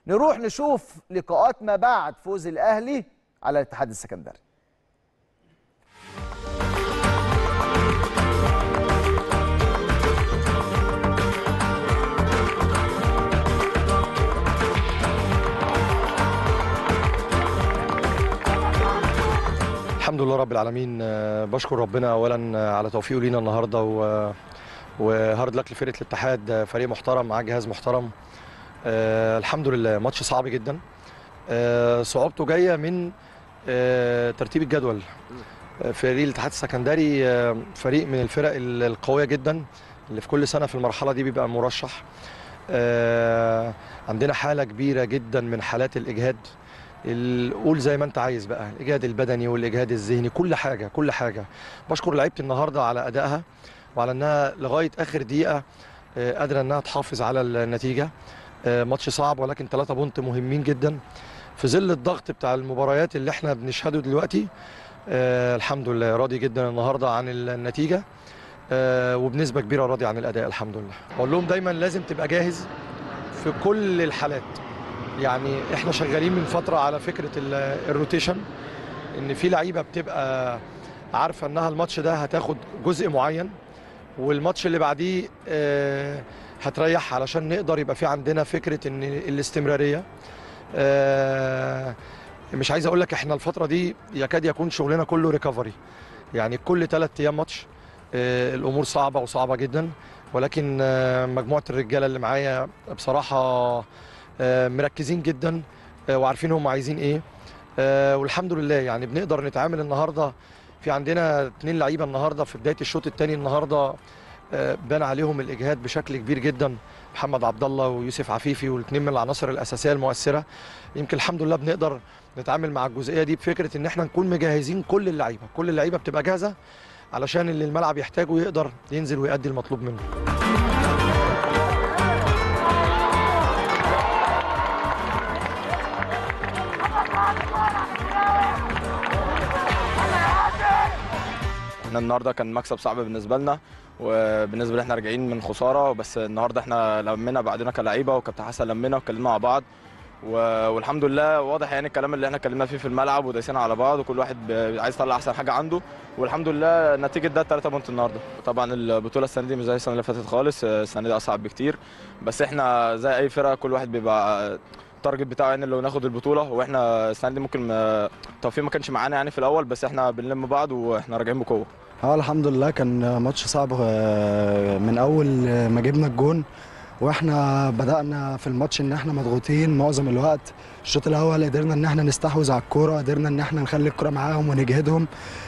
نروح نشوف لقاءات ما بعد فوز الاهلي على الاتحاد السكندري الحمد لله رب العالمين آه، بشكر ربنا اولا آه، على توفيقه لينا النهارده و وهارد لك لفرقه الاتحاد آه، فريق محترم معاه جهاز محترم آه، الحمد لله ماتش صعب جدا آه، صعوبته جايه من آه، ترتيب الجدول آه، فريق الاتحاد السكندري آه، فريق من الفرق ال- القويه جدا اللي في كل سنه في المرحله دي بيبقى مرشح آه، عندنا حاله كبيره جدا من حالات الاجهاد ال- قول زي ما انت عايز بقى الاجهاد البدني والاجهاد الذهني كل حاجه كل حاجه بشكر لعيبه النهارده على ادائها وعلى انها لغايه اخر دقيقه آه، قادره انها تحافظ على النتيجه آه، ماتش صعب ولكن ثلاثة بونت مهمين جدا في ظل الضغط بتاع المباريات اللي احنا بنشهده دلوقتي آه، الحمد لله راضي جدا النهارده عن النتيجه آه، وبنسبه كبيره راضي عن الاداء الحمد لله اقول لهم دايما لازم تبقى جاهز في كل الحالات يعني احنا شغالين من فتره على فكره ال- الروتيشن ان في لعيبه بتبقى عارفه انها الماتش ده هتاخد جزء معين والماتش اللي بعديه آه، هتريح علشان نقدر يبقى في عندنا فكره ان الاستمراريه آه، مش عايز اقول لك احنا الفتره دي يكاد يكون شغلنا كله ريكفري يعني كل ثلاث ايام ماتش آه، الامور صعبه وصعبه جدا ولكن آه، مجموعه الرجاله اللي معايا بصراحه آه، مركزين جدا آه، وعارفين هم عايزين ايه آه، والحمد لله يعني بنقدر نتعامل النهارده في عندنا اثنين لعيبه النهارده في بدايه الشوط الثاني النهارده آه، بان عليهم الاجهاد بشكل كبير جدا محمد عبد الله ويوسف عفيفي والاثنين من العناصر الاساسيه المؤثره يمكن الحمد لله بنقدر نتعامل مع الجزئيه دي بفكره ان احنا نكون مجهزين كل اللعيبه كل اللعيبه بتبقى جاهزه علشان اللي الملعب يحتاجه يقدر ينزل ويؤدي المطلوب منه احنا النهارده كان مكسب صعب بالنسبه لنا وبالنسبه لنا احنا راجعين من خساره بس النهارده احنا لمينا بعضنا كلعيبه وكابتن حسن لمينا واتكلمنا مع بعض و- والحمد لله واضح يعني الكلام اللي احنا اتكلمنا فيه في الملعب ودايسين على بعض وكل واحد ب- عايز يطلع احسن حاجه عنده والحمد لله نتيجه ده 3 بونت النهارده طبعا البطوله السنه دي مش زي السنه اللي فاتت خالص السنه دي اصعب بكتير بس احنا زي اي فرقه كل واحد بيبقى التارجت بتاعه يعني اللي هو ناخد البطوله واحنا السنه دي ممكن ما- التوفيق ما كانش معانا يعني في الاول بس احنا بنلم بعض واحنا راجعين بقوه اه الحمد لله كان ماتش صعب آه، من اول ما جبنا الجون واحنا بدأنا في الماتش ان احنا مضغوطين معظم الوقت الشوط الاول قدرنا ان احنا نستحوذ على الكوره قدرنا ان احنا نخلي الكوره معاهم ونجهدهم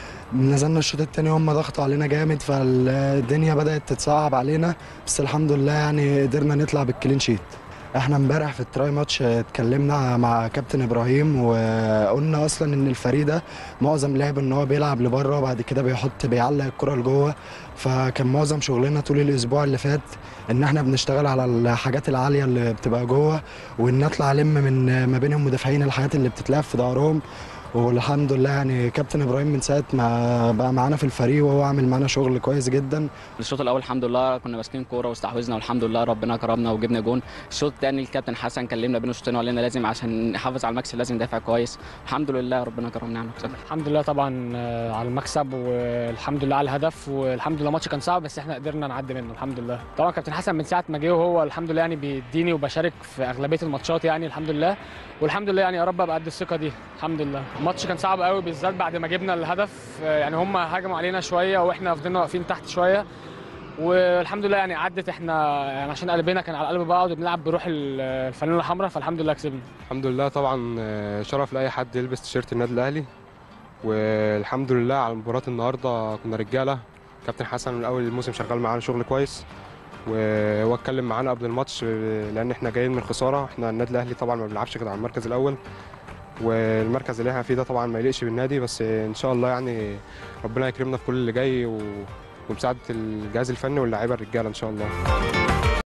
نزلنا الشوط التاني هم ضغطوا علينا جامد فالدنيا بدأت تتصعب علينا بس الحمد لله يعني قدرنا نطلع بالكلين شيت احنا امبارح في التراي ماتش اتكلمنا مع كابتن ابراهيم وقلنا اصلا ان الفريق ده معظم لعب ان هو بيلعب لبره وبعد كده بيحط بيعلق الكره لجوه فكان معظم شغلنا طول الاسبوع اللي فات ان احنا بنشتغل على الحاجات العاليه اللي بتبقى جوه وان نطلع لم من ما بين المدافعين الحاجات اللي بتتلعب في ظهرهم والحمد لله يعني كابتن ابراهيم من ساعه ما بقى معانا في الفريق وهو عامل معانا شغل كويس جدا الشوط الاول الحمد لله كنا ماسكين كوره واستحوذنا والحمد لله ربنا كرمنا وجبنا جون الشوط الثاني الكابتن حسن كلمنا بين الشوطين وقال لنا لازم عشان نحافظ على المكسب لازم ندافع كويس الحمد لله ربنا كرمنا على المكسب الحمد لله طبعا آه، على المكسب والحمد لله على الهدف والحمد لله الماتش كان صعب بس احنا قدرنا نعدي منه الحمد لله طبعا كابتن حسن من ساعه ما جه وهو الحمد لله يعني بيديني وبشارك في اغلبيه الماتشات يعني الحمد لله والحمد لله يعني يا رب ابقى قد الثقه دي الحمد لله الماتش كان صعب قوي بالذات بعد ما جبنا الهدف آه، يعني هم هاجموا علينا شويه واحنا فضلنا واقفين تحت شويه والحمد لله يعني عدت احنا يعني عشان قلبنا كان على قلب بعض وبنلعب بروح ال- الفانيلا الحمراء فالحمد لله كسبنا الحمد لله طبعا آه، شرف لاي حد يلبس تيشيرت النادي الاهلي والحمد لله على مباراه النهارده كنا رجاله كابتن حسن من اول الموسم شغال معانا شغل كويس وهو اتكلم معانا قبل الماتش آه، لان احنا جايين من خساره احنا النادي الاهلي طبعا ما بنلعبش غير على المركز الاول والمركز اللي احنا فيه ده طبعا ما يليقش بالنادي بس ان شاء الله يعني ربنا يكرمنا في كل اللي جاي و... ومساعده الجهاز الفني واللاعيبه الرجاله ان شاء الله